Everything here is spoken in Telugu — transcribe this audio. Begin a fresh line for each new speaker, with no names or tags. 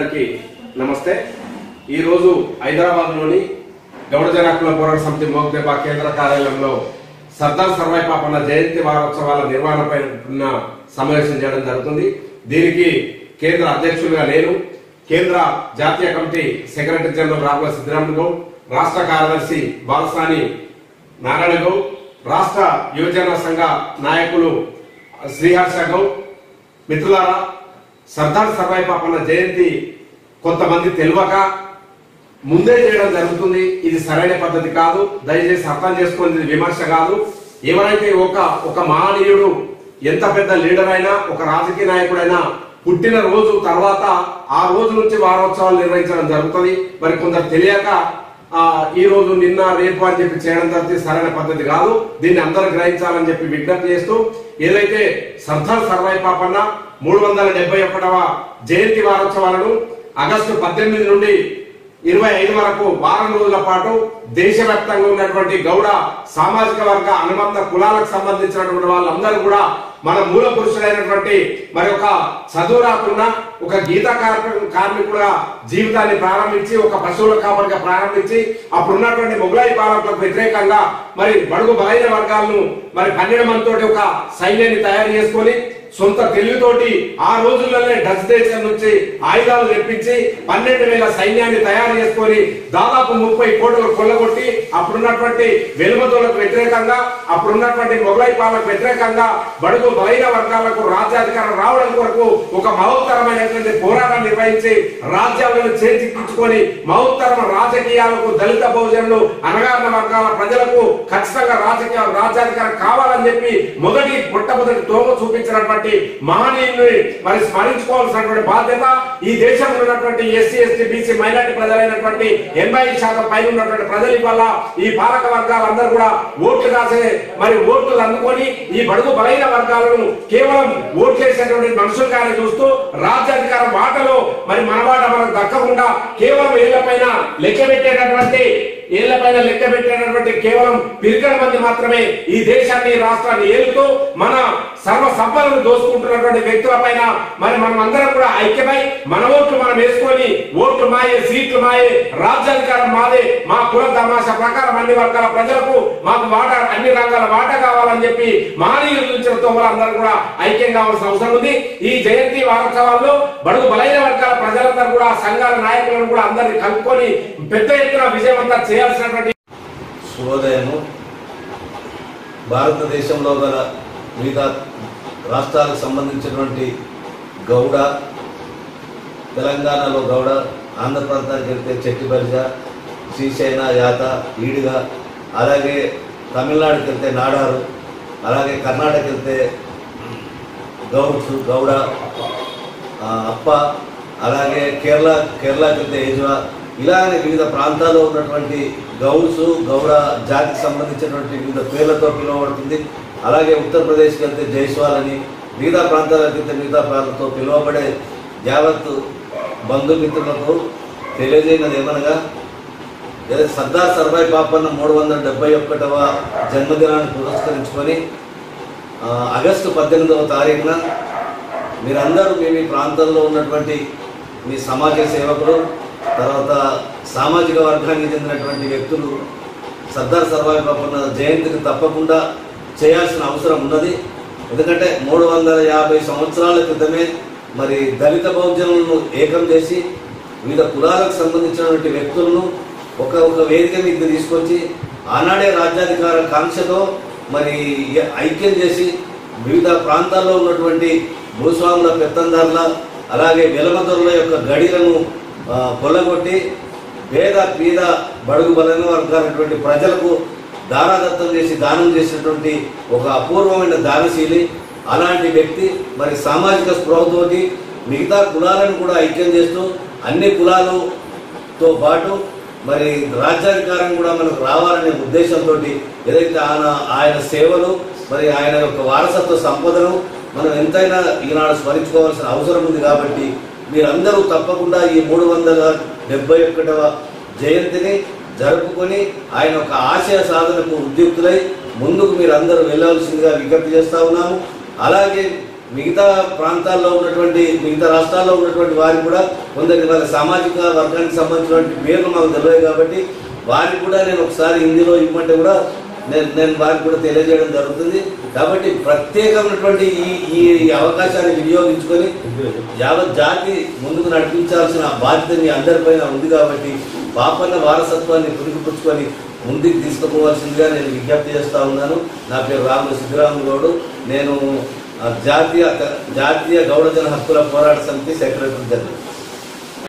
అందరికీ నమస్తే ఈరోజు హైదరాబాద్లోని గౌడ జనాకుల పోరాట సమితి మోగ్దేబా కేంద్ర కార్యాలయంలో సర్దార్ సర్వాయి పాపన్న జయంతి వారోత్సవాల నిర్వహణపై ఉన్న సమావేశం చేయడం జరుగుతుంది దీనికి కేంద్ర అధ్యక్షులుగా నేను కేంద్ర జాతీయ committee secretary general Raghava Siddharaman Goud రాష్ట్ర కార్యదర్శి బాలసాని నారాయణ గౌడ్ రాష్ట్ర యువజన సంఘ నాయకులు శ్రీహర్ష గౌడ్ మిత్రులారా సర్దార్ సర్వాయి పాపన్న జయంతి కొంతమంది తెలియక ముందే చేయడం జరుగుతుంది ఇది సరైన పద్ధతి కాదు దయచేసి అర్థం చేసుకుని ఇది విమర్శ కాదు ఎవరైతే ఒక ఒక మహనీయుడు ఎంత పెద్ద లీడర్ అయినా ఒక రాజకీయ నాయకుడైనా పుట్టిన రోజు తర్వాత ఆ రోజు నుంచి వారోత్సవాలు నిర్వహించడం జరుగుతుంది మరి కొందరు తెలియక ఆ ఈ రోజు నిన్న రేపు అని చెప్పి చేయడం జరిగితే సరైన పద్ధతి కాదు దీన్ని అందరూ గ్రహించాలని చెప్పి విజ్ఞప్తి చేస్తూ ఏదైతే సర్దార్ సర్వాయి పాపన్న మూడు వందల డెబ్బై ఒకటవ జయంతి వారోత్సవాలను ఆగస్టు పద్దెనిమిది నుండి ఇరవై ఐదు వరకు వారం రోజుల పాటు దేశవ్యాప్తంగా ఉన్నటువంటి గౌడ సామాజిక వర్గ అనుబంధ కులాలకు సంబంధించినటువంటి వాళ్ళందరూ కూడా మన మూల పురుషుడైనటువంటి మరి ఒక చదువు రాకున్నా ఒక గీత కార్మికు- కార్మికుడుగా జీవితాన్ని ప్రారంభించి ఒక పశువుల కాపరిగా ప్రారంభించి అప్పుడున్నటువంటి మొఘలాయి పాలకులకు వ్యతిరేకంగా మరి బడుగు బలైన వర్గాలను మరి పన్నెండు మంది తోటి ఒక సైన్యాన్ని తయారు చేసుకొని సొంత తెలివితోటి ఆ రోజుల్లోనే డచ్ దేశం నుంచి ఆయుధాలు తెప్పించి పన్నెండు వేల సైన్యాన్ని తయారు చేసుకొని దాదాపు ముప్పై కోట్లు కొల్లగొట్టి అప్పుడున్నటువంటి వెలుమతులకు వ్యతిరేకంగా అప్పుడున్నటువంటి మొఘలై పాలకు వ్యతిరేకంగా బడుగు బలైన వర్గాలకు రాజ్యాధికారం రావడం కొరకు ఒక మహోత్తరమైనటువంటి పోరాటం నిర్వహించి రాజ్యాలను చేజిక్కించుకొని మహోత్తరమ రాజకీయాలకు దళిత బహుజనులు అనగారిన వర్గాల ప్రజలకు ఖచ్చితంగా రాజకీయ రాజ్యాధికారం కావాలని చెప్పి మొదటి మొట్టమొదటి తోమ చూపించినటువంటి మహనీయుని మరి స్మరించుకోవాల్సినటువంటి బాధ్యత ఈ దేశంలో ఉన్నటువంటి ఎస్సీ ఎస్టీ బీసీ మైనార్టీ ప్రజలైనటువంటి ఎనభై శాతం పైన ఉన్నటువంటి ప్రజల వల్ల ఈ పాలక వర్గాలందరూ కూడా ఓట్లు కాసే మరి ఓట్లు అందుకొని ఈ బడుగు బలైన వర్గాలను కేవలం ఓట్లేసేటువంటి మనుషులుగానే చూస్తూ రాజ్యాధికారం వాటలో మరి మన వాట మనకు దక్కకుండా కేవలం ఏళ్ల పైన లెక్క పెట్టేటటువంటి ఏళ్ల పైన లెక్క పెట్టేటటువంటి కేవలం పిరికల మంది మాత్రమే ఈ దేశాన్ని ఈ రాష్ట్రాన్ని ఏలుతూ మన సర్వ సంపదను దోసుకుంటున్నటువంటి వ్యక్తుల పైన మరి మనం అందరం కూడా ఐక్యమై మన ఓట్లు మనం వేసుకొని ఓట్లు మాయే సీట్లు మాయే రాజ్యాధికారం మాదే మా కుల తమాషా ప్రకారం అన్ని వర్గాల ప్రజలకు మాకు వాటా అన్ని రంగాల వాటా కావాలని చెప్పి మహనీయుల నుంచి అందరూ కూడా ఐక్యం కావాల్సిన అవసరం ఉంది ఈ జయంతి వారోత్సవాల్లో బడుగు బలైన వర్గాల ప్రజలందరూ కూడా సంఘాల నాయకులను కూడా అందరిని కలుపుకొని పెద్ద ఎత్తున విజయవంతం చేయాల్సినటువంటి
శుభోదయము భారతదేశంలో గల వివిధ రాష్ట్రాలకు సంబంధించినటువంటి గౌడ తెలంగాణలో గౌడ ఆంధ్ర ప్రాంతానికి వెళ్తే చెట్టి బరిజ శ్రీశైన యాత ఈడిగ అలాగే తమిళనాడుకి వెళ్తే నాడారు అలాగే కర్ణాటక వెళ్తే గౌడ్స్ గౌడ ఆ, అప్ప అలాగే కేరళ కేరళకి వెళ్తే ఏజ్వా ఇలానే వివిధ ప్రాంతాల్లో ఉన్నటువంటి గౌడ్స్ గౌడ జాతికి సంబంధించినటువంటి వివిధ పేర్లతో పిలువబడుతుంది అలాగే ఉత్తరప్రదేశ్కి వెళ్తే జైస్వాల్ అని మిగతా ప్రాంతాలకు వెళ్తే మిగతా ప్రాంతాలతో పిలువబడే యావత్ బంధుమిత్రులకు తెలియజేయనది ఏమనగా ఏదో సర్దార్ సర్వాయి పాపన్న మూడు వందల డెబ్బై ఒకటవ జన్మదినాన్ని పురస్కరించుకొని ఆ, ఆగస్టు పద్దెనిమిదవ తారీఖున మీరందరూ మీ మీ ప్రాంతంలో ఉన్నటువంటి మీ సమాజ సేవకులు తర్వాత సామాజిక వర్గానికి చెందినటువంటి వ్యక్తులు సర్దార్ సర్వాయి పాపన్న జయంతిని తప్పకుండా చేయాల్సిన అవసరం ఉన్నది ఎందుకంటే మూడు వందల యాభై సంవత్సరాల క్రితమే మరి దళిత బహుజనులను ఏకం చేసి వివిధ కులాలకు సంబంధించినటువంటి వ్యక్తులను ఒక ఒక వేదిక మీద తీసుకొచ్చి ఆనాడే రాజ్యాధికార కాంక్షతో మరి ఐక్యం చేసి వివిధ ప్రాంతాల్లో ఉన్నటువంటి భూస్వాముల పెత్తందారుల అలాగే వెలమదొరల యొక్క గడిలను ఆ, కొల్లగొట్టి పేద పీద బడుగు బలైన వర్గాలైనటువంటి ప్రజలకు దారాదత్తం చేసి దానం చేసినటువంటి ఒక అపూర్వమైన దానశీలి అలాంటి వ్యక్తి మరి సామాజిక స్పృహతోటి మిగతా కులాలను కూడా ఐక్యం చేస్తూ అన్ని కులాలతో పాటు మరి రాజ్యాధికారం కూడా మనకు రావాలనే ఉద్దేశంతో ఏదైతే ఆయన ఆయన సేవలు మరి ఆయన యొక్క వారసత్వ సంపదను మనం ఎంతైనా ఈనాడు స్మరించుకోవాల్సిన అవసరం ఉంది కాబట్టి మీరందరూ తప్పకుండా ఈ మూడు వందల డెబ్బై ఒకటవ జయంతిని జరుపుకొని ఆయన యొక్క ఆశయ సాధనకు ఉద్యుక్తులై ముందుకు మీరు అందరూ వెళ్ళవలసిందిగా విజ్ఞప్తి చేస్తా ఉన్నాము అలాగే మిగతా ప్రాంతాల్లో ఉన్నటువంటి మిగతా రాష్ట్రాల్లో ఉన్నటువంటి వారికి కూడా కొందరికి వాళ్ళ సామాజిక వర్గానికి సంబంధించినటువంటి పేర్లు మాకు తెలియదు కాబట్టి వారికి కూడా నేను ఒకసారి హిందీలో ఇవ్వమంటే కూడా నేను నేను వారికి కూడా తెలియజేయడం జరుగుతుంది కాబట్టి ప్రత్యేకమైనటువంటి ఈ ఈ అవకాశాన్ని వినియోగించుకొని యావత్ జాతి ముందుకు నడిపించాల్సిన బాధ్యత మీ అందరిపైన ఉంది కాబట్టి పాపన్న వారసత్వాన్ని పురికిపుచ్చుకొని ముందుకు తీసుకుపోవాల్సిందిగా నేను విజ్ఞప్తి చేస్తా ఉన్నాను నా పేరు రాములు సిద్ధరాములు గౌడు నేను ఆ, జాతీయ జాతీయ గౌడ జన హక్కుల పోరాట సమితి సెక్రటరీ జనరల్